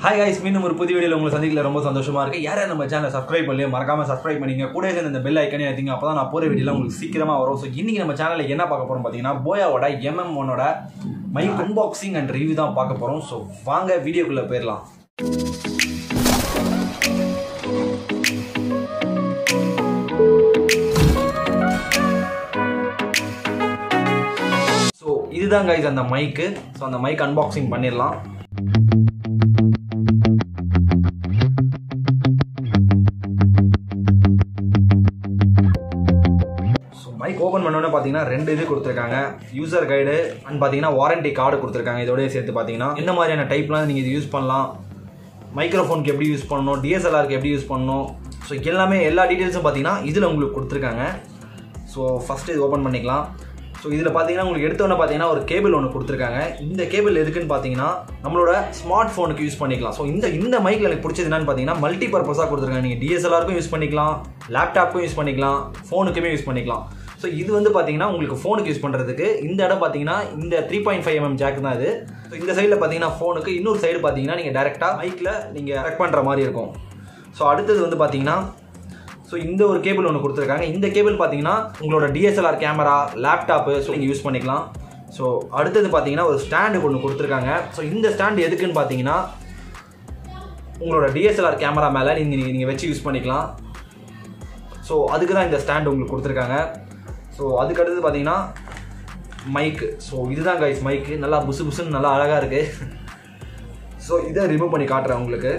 hi guys மீண்டும் ஒரு புதிய வீடியோவில் உங்களை சந்திக்கல ரொம்ப சந்தோஷமா இருக்கு யாரை நம்ம சேனலை சப்ஸ்கிரைப் பண்ணலையோ மறக்காம சப்ஸ்கிரைப் பண்ணிங்க கூட சேர்ந்து இந்த பெல் ஐக்கனே ஆத்திங்க அப்போ தான் நான் போகிற வீடியோலாம் உங்களுக்கு சீக்கிரமா வரும் ஸோ இன்னைக்கு நம்ம சேனலில் என்ன பார்க்க போறோம் பார்த்தீங்கன்னா போயாவோட எம்எம் ஒனோட மைக் அன்பாக்சிங் அண்ட் ரிவ்யூ தான் பார்க்க போறோம் ஸோ வாங்க வீடியோக்குள்ள போயிடலாம் ஸோ இதுதான் கைஸ் அந்த மைக்கு ஸோ அந்த மைக் அன்பாக்சிங் பண்ணிடலாம் ஸோ மைக் ஓப்பன் பண்ணோன்னே பார்த்தீங்கன்னா ரெண்டு இது கொடுத்துருக்காங்க யூசர் கைடு அண்ட் பார்த்தீங்கன்னா வாரண்டி கார்டு கொடுத்துருக்காங்க இதோடய சேர்த்து பார்த்தீங்கன்னா என்ன மாதிரியான டைப்லாம் நீங்கள் இது யூஸ் பண்ணலாம் மைக்ரோஃபோனுக்கு எப்படி யூஸ் பண்ணணும் டிஎஸ்எல்ஆருக்கு எப்படி யூஸ் பண்ணணும் ஸோ எல்லாமே எல்லா டீட்டெயில்ஸும் பார்த்தீங்கன்னா இதில் உங்களுக்கு கொடுத்துருக்காங்க ஸோ ஃபஸ்ட்டு இது ஓப்பன் பண்ணிக்கலாம் ஸோ இதில் பார்த்தீங்கன்னா உங்களுக்கு எடுத்தோன்னே பார்த்தீங்கன்னா ஒரு கேபிள் ஒன்று கொடுத்துருக்காங்க இந்த கேபிள் எதுக்குன்னு பார்த்தீங்கன்னா நம்மளோட ஸ்மார்ட் ஃபோனுக்கு யூஸ் பண்ணிக்கலாம் ஸோ இந்த இந்த மைக்கில் எனக்கு பிடிச்சது என்னன்னு பார்த்தீங்கன்னா மல்டி பர்பஸாக கொடுத்துருக்காங்க நீங்கள் டிஎஸ்எல்ஆருக்கும் யூஸ் பண்ணிக்கலாம் லேப்டாப்புக்கும் யூஸ் பண்ணிக்கலாம் ஃபோனுக்குமே யூஸ் பண்ணிக்கலாம் ஸோ இது வந்து பார்த்தீங்கன்னா உங்களுக்கு ஃபோனுக்கு யூஸ் பண்ணுறதுக்கு இந்த இடம் பார்த்தீங்கன்னா இந்த three point five MM jack தான் இது ஸோ இந்த சைடில் பார்த்தீங்கன்னா ஃபோனுக்கு இன்னொரு சைடு பார்த்தீங்கன்னா நீங்கள் டேரெக்டாக மைக்கில் நீங்கள் கரெக்ட் பண்ணுற மாதிரி இருக்கும் ஸோ அடுத்தது வந்து பார்த்தீங்கன்னா ஸோ இந்த ஒரு கேபிள் ஒன்று கொடுத்துருக்காங்க இந்த கேபிள் பார்த்தீங்கன்னா உங்களோட டிஎஸ்எல்ஆர் கேமரா லேப்டாப்பு ஸோ நீங்கள் யூஸ் பண்ணிக்கலாம் ஸோ அடுத்தது பார்த்தீங்கன்னா ஒரு ஸ்டாண்டு ஒன்று கொடுத்துருக்காங்க ஸோ இந்த ஸ்டாண்டு எதுக்குன்னு பார்த்தீங்கன்னா உங்களோட டிஎஸ்எல்ஆர் கேமரா மேலே நீங்கள் நீங்கள் வச்சு யூஸ் பண்ணிக்கலாம் ஸோ அதுக்கு தான் இந்த ஸ்டாண்ட் உங்களுக்கு கொடுத்துருக்காங்க ஸோ அதுக்கு அடுத்தது பார்த்தீங்கன்னா மைக்கு ஸோ இதுதான் கைஸ் மைக்கு நல்லா புசு புசுன்னு நல்லா அழகாக இருக்குது ஸோ இதை ரிமூவ் பண்ணி காட்டுறேன் உங்களுக்கு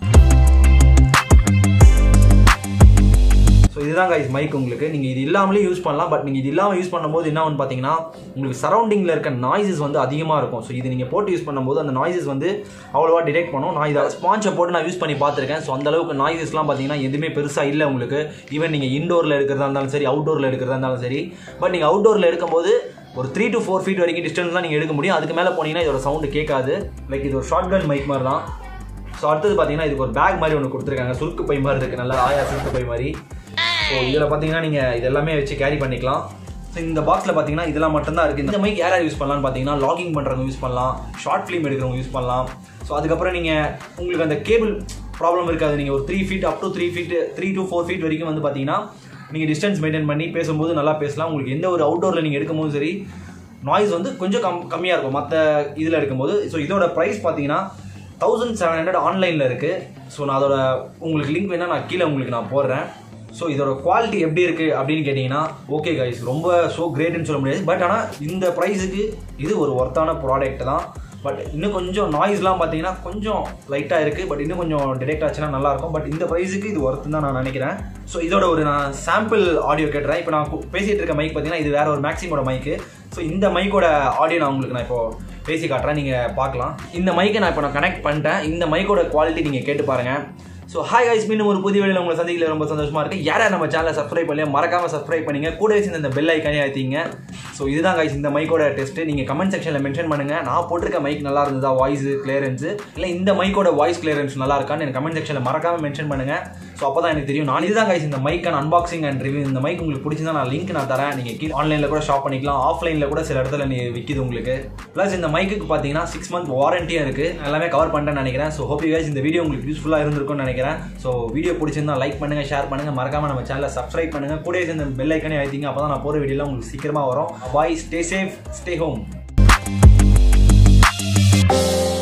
ஸோ இதுதான் கைஸ் மைக் உங்களுக்கு நீங்கள் இது இல்லாமலே யூஸ் பண்ணலாம் பட் நீங்கள் இது இல்லாமல் யூஸ் பண்ணும்போது என்ன ஒன்று பார்த்தீங்கன்னா உங்களுக்கு சரௌண்டிங்கில் இருக்க நாய்ஸஸ் வந்து அதிகமாக இருக்கும் ஸோ இது நீங்கள் போட்டு யூஸ் பண்ணும்போது அந்த நாய்ஸஸ் வந்து அவ்வளோவா டிடெக்ட் பண்ணும் நான் இதை ஸ்பான்ச்சை போட்டு நான் யூஸ் பண்ணி பார்த்துருக்கேன் ஸோ அந்த அளவுக்கு நாய்ஸஸ்லாம் பார்த்தீங்கன்னா எதுவுமே பெருசாக இல்லை உங்களுக்கு ஈவன் நீங்கள் இண்டோரில் எடுக்கிறதா இருந்தாலும் சரி அவுட்டோரில் எடுக்கிறதா இருந்தாலும் சரி பட் நீங்கள் அவுட்டோரில் எடுக்கும்போது ஒரு த்ரீ டு ஃபோர் ஃபீட் வரைக்கும் டிஸ்டன்ஸ் தான் நீங்கள் எடுக்க முடியும் அதுக்கு மேலே போனீங்கன்னா இதோட சவுண்டு கேட்காது லைக் இது ஒரு ஷார்ட் கன் மைக் மாதிரி தான் ஸோ அடுத்தது பார்த்தீங்கன்னா இதுக்கு ஒரு பேக் மாதிரி ஒன்று கொடுத்துருக்காங்க சுருக்கு பை மாதிரி இருக்குது நல்லா ஆயா சுருக்கு பை மாதிரி ஸோ இதில் பார்த்தீங்கன்னா நீங்கள் இது எல்லாமே வச்சு கேரி பண்ணிக்கலாம் ஸோ இந்த பாக்ஸில் பார்த்தீங்கன்னா இதெல்லாம் மட்டும்தான் இருக்குது இந்த மைக் யார் யார் யூஸ் பண்ணலாம்னு பார்த்தீங்கன்னா லாகிங் பண்ணுறவங்க யூஸ் பண்ணலாம் ஷார்ட் ஃபிலிம் எடுக்கிறவங்க யூஸ் பண்ணலாம் ஸோ அதுக்கப்புறம் நீங்கள் உங்களுக்கு அந்த கேபிள் ப்ராப்ளம் இருக்காது நீங்கள் ஒரு three feet up to three feet three to four feet வரைக்கும் வந்து பார்த்தீங்கன்னா நீங்கள் டிஸ்டன்ஸ் மெயின்டைன் பண்ணி பேசும்போது நல்லா பேசலாம் உங்களுக்கு எந்த ஒரு அவுட்டோரில் நீங்கள் எடுக்கும்போது சரி நாய்ஸ் வந்து கொஞ்சம் கம் கம்மியாக இருக்கும் மற்ற இதில் எடுக்கும்போது ஸோ இதோட ப்ரைஸ் பார்த்தீங்கன்னா தௌசண்ட் செவன் ஹண்ட்ரட் ஆன்லைனில் இருக்குது ஸோ நான் அதோட உங்களுக்கு லிங்க் வேணால் நான் கீழே உங்களுக்கு நான் போடுறேன் ஸோ இதோட குவாலிட்டி எப்படி இருக்குது அப்படின்னு கேட்டிங்கன்னா ஓகே கைஸ் ரொம்ப ஸோ கிரேட்னு சொல்ல முடியாது பட் ஆனால் இந்த ப்ரைஸுக்கு இது ஒரு ஒர்த்தான ப்ராடக்ட் தான் பட் இன்னும் கொஞ்சம் நாய்ஸ்லாம் பார்த்தீங்கன்னா கொஞ்சம் லைட்டாக இருக்குது பட் இன்னும் கொஞ்சம் டிடெக்ட் ஆச்சுன்னா நல்லாயிருக்கும் பட் இந்த ப்ரைஸுக்கு இது ஒர்த்து தான் நான் நினைக்கிறேன் ஸோ இதோட ஒரு நான் சாம்பிள் ஆடியோ கேட்டுறேன் இப்போ நான் கு- பேசிகிட்டு இருக்க மைக் பார்த்தீங்கன்னா இது வேற ஒரு மேக்ஸிமோட மைக்கு ஸோ இந்த மைக்கோட ஆடியோ நான் உங்களுக்கு நான் இப்போ பேசி காட்டுறேன் நீங்கள் பார்க்கலாம் இந்த மைக்கை நான் இப்போ நான் கனெக்ட் பண்ணிட்டேன் இந்த மைக்கோட குவாலிட்டி நீங்கள் கேட்டு பாருங்கள் ஸோ ஹாய் guys மீண்டும் ஒரு புதிய வீடியோவில் உங்களை சந்திக்கல ரொம்ப சந்தோஷமா இருக்கு யார் யார் நம்ம சேனலை சப்ஸ்கிரைப் பண்ணலையோ மறக்காம சப்ஸ்கிரைப் பண்ணீங்க கூட சேர்ந்து இந்த பெல் ஐக்கானே ஆயிட்டீங்க ஸோ இதுதான் guys இந்த மைக்கோட டெஸ்ட் நீங்கள் கமெண்ட் செக்ஷனில் மென்ஷன் பண்ணுங்க நான் போட்டிருக்க மைக் நல்லா இருந்ததா வாய்ஸ் கிளியரன்ஸ் இல்லை இந்த மைக்கோட வாய்ஸ் கிளியரன்ஸ் நல்லா இருக்கான்னு எனக்கு கமெண்ட் செக்ஷனில் மறக்காம மென்ஷன் பண்ணுங்க ஸோ அப்போ தான் எனக்கு தெரியும் நான் இதுதான் guys இந்த மைக்கான அன்பாக்சிங் அண்ட் ரிவ்யூ இந்த மைக் உங்களுக்கு பிடிச்சிருந்தா நான் லிங்க் நான் தரேன் நீங்கள் கீழே ஆன்லைனில் கூட ஷாப் பண்ணிக்கலாம் ஆஃப்லைனில் கூட சில இடத்துல நீ விற்கிது உங்களுக்கு ப்ளஸ் இந்த மைக்குக்கு பார்த்தீங்கன்னா சிக்ஸ் மந்த் வாரண்டியும் இருக்குது நான் எல்லாமே கவர் பண்ணிட்டேன்னு நினைக்கிறேன் ஸோ ஹோப் யூ guys இந்த வீடியோ உங்களுக்கு யூஸ்ஃபுல்லாக இருந்திருக்கும்னு நினைக்கிறேன் ஸோ வீடியோ பிடிச்சிருந்தா லைக் பண்ணுங்க ஷேர் பண்ணுங்க மறக்காம நம்ம சேனலை சப்ஸ்கிரைப் பண்ணுங்க கூட இந்த பெல் ஐக்கனே ஆயிட்டீங்க அப்போ தான் நான் போகிற வீடியோலாம் உங்களுக்கு சீக்கிரமாக வரும் bye stay safe stay home